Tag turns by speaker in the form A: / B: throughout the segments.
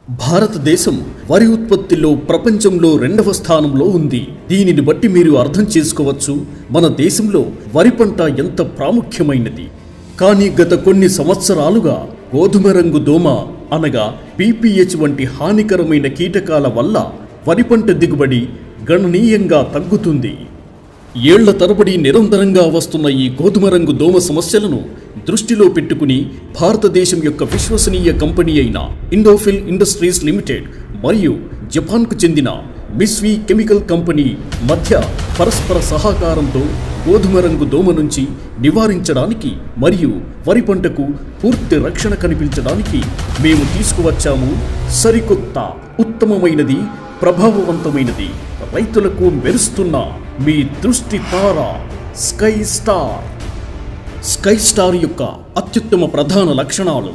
A: భారతదేశం వరి ఉత్పత్తిలో ప్రపంచంలో రెండవ స్థానంలో ఉంది దీనిని బట్టి మీరు అర్థం చేసుకోవచ్చు మన దేశంలో వరి పంట ఎంత ప్రాముఖ్యమైనది కానీ గత కొన్ని సంవత్సరాలుగా గోధుమ రంగు దోమ అనగా పీపీహెచ్ వంటి హానికరమైన కీటకాల వల్ల వరి పంట దిగుబడి గణనీయంగా తగ్గుతుంది ఏళ్ల తరబడి నిరంతరంగా వస్తున్న ఈ గోధుమ రంగు దోమ సమస్యలను దృష్టిలో పెట్టుకుని భారతదేశం యొక్క విశ్వసనీయ కంపెనీ అయిన ఇండోఫిల్ ఇండస్ట్రీస్ లిమిటెడ్ మరియు జపాన్కు చెందిన మిస్వి కెమికల్ కంపెనీ మధ్య పరస్పర సహకారంతో గోధుమ రంగు దోమ నుంచి నివారించడానికి మరియు వరి పంటకు పూర్తి రక్షణ కనిపించడానికి మేము తీసుకువచ్చాము సరికొత్త ఉత్తమమైనది ప్రభావవంతమైనది రైతులకు మెరుస్తున్న మీ దృష్టి తార స్కై స్టార్ స్కై స్టార్ యొక్క అత్యుత్తమ ప్రధాన లక్షణాలు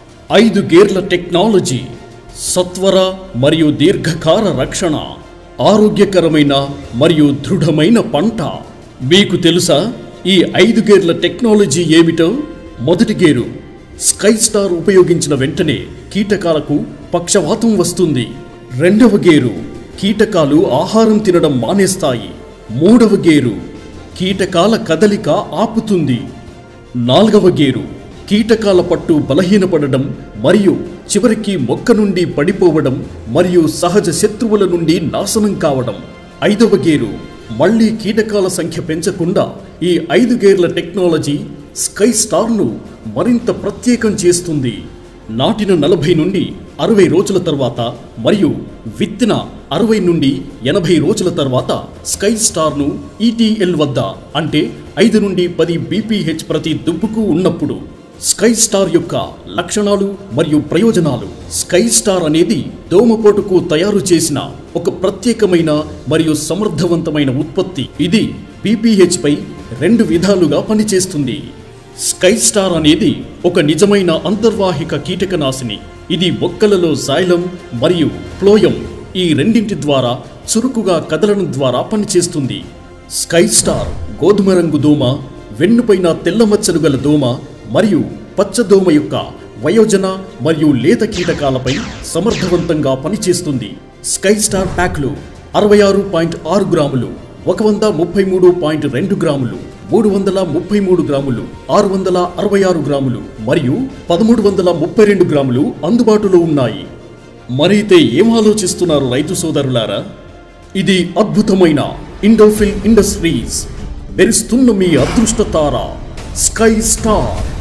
A: ఐదు గేర్ల టెక్నాలజీ సత్వర మరియు దీర్ఘకాల రక్షణ ఆరోగ్యకరమైన మరియు దృఢమైన పంట మీకు తెలుసా ఈ ఐదు గేర్ల టెక్నాలజీ ఏమిటో మొదటి గేరు స్కై స్టార్ ఉపయోగించిన వెంటనే కీటకాలకు పక్షవాతం వస్తుంది రెండవ గేరు కీటకాలు ఆహారం తినడం మానేస్తాయి మూడవ గేరు కీటకాల కదలిక ఆపుతుంది నాల్గవ గేరు కీటకాల పట్టు బలహీనపడడం మరియు చివరికి మొక్క నుండి పడిపోవడం మరియు సహజ శత్రువుల నుండి నాశనం కావడం ఐదవ గేరు మళ్ళీ కీటకాల సంఖ్య పెంచకుండా ఈ ఐదు గేర్ల టెక్నాలజీ స్కై స్టార్ను మరింత ప్రత్యేకం చేస్తుంది నాటిన నలభై నుండి అరవై రోజుల తర్వాత మరియు విత్తిన అరవై నుండి ఎనభై రోజుల తర్వాత స్కై స్టార్ను ఈటీఎల్ వద్ద అంటే ఐదు నుండి పది బీపీహెచ్ ప్రతి దుబ్బుకు ఉన్నప్పుడు స్కై స్టార్ యొక్క లక్షణాలు మరియు ప్రయోజనాలు స్కై స్టార్ అనేది దోమపోటుకు తయారు చేసిన ఒక ప్రత్యేకమైన మరియు సమర్థవంతమైన ఉత్పత్తి ఇది బీపీహెచ్ పై రెండు విధాలుగా పనిచేస్తుంది స్కై స్టార్ అనేది ఒక నిజమైన అంతర్వాహిక కీటకనాశిని ఇది మొక్కలలో జైలం మరియు ప్లోయం ఈ రెండింటి ద్వారా చురుకుగా కదలడం ద్వారా పనిచేస్తుంది స్కై స్టార్ గోధుమ రంగు దోమ వెన్నుపైన తెల్ల మచ్చలు గల దోమ మరియు పచ్చదోమ యొక్క వయోజన మరియు లేత కీటకాలపై సమర్థవంతంగా పనిచేస్తుంది స్కై స్టార్ ప్యాక్లు అరవై ఆరు పాయింట్ ఆరు గ్రాములు ఒక వంద ముప్పై మూడు పాయింట్ రెండు గ్రాములు మూడు వందల ముప్పై మూడు గ్రాములు ఆరు వందల అరవై ఆరు గ్రాములు మరియు పదమూడు వందల ముప్పై రెండు గ్రాములు అందుబాటులో ఉన్నాయి మరైతే ఏం ఆలోచిస్తున్నారు రైతు సోదరులారా ఇది అద్భుతమైన ఇండోఫిల్ ఇండస్ట్రీస్ మెరుస్తున్న మీ అదృష్ట తార స్కై స్టార్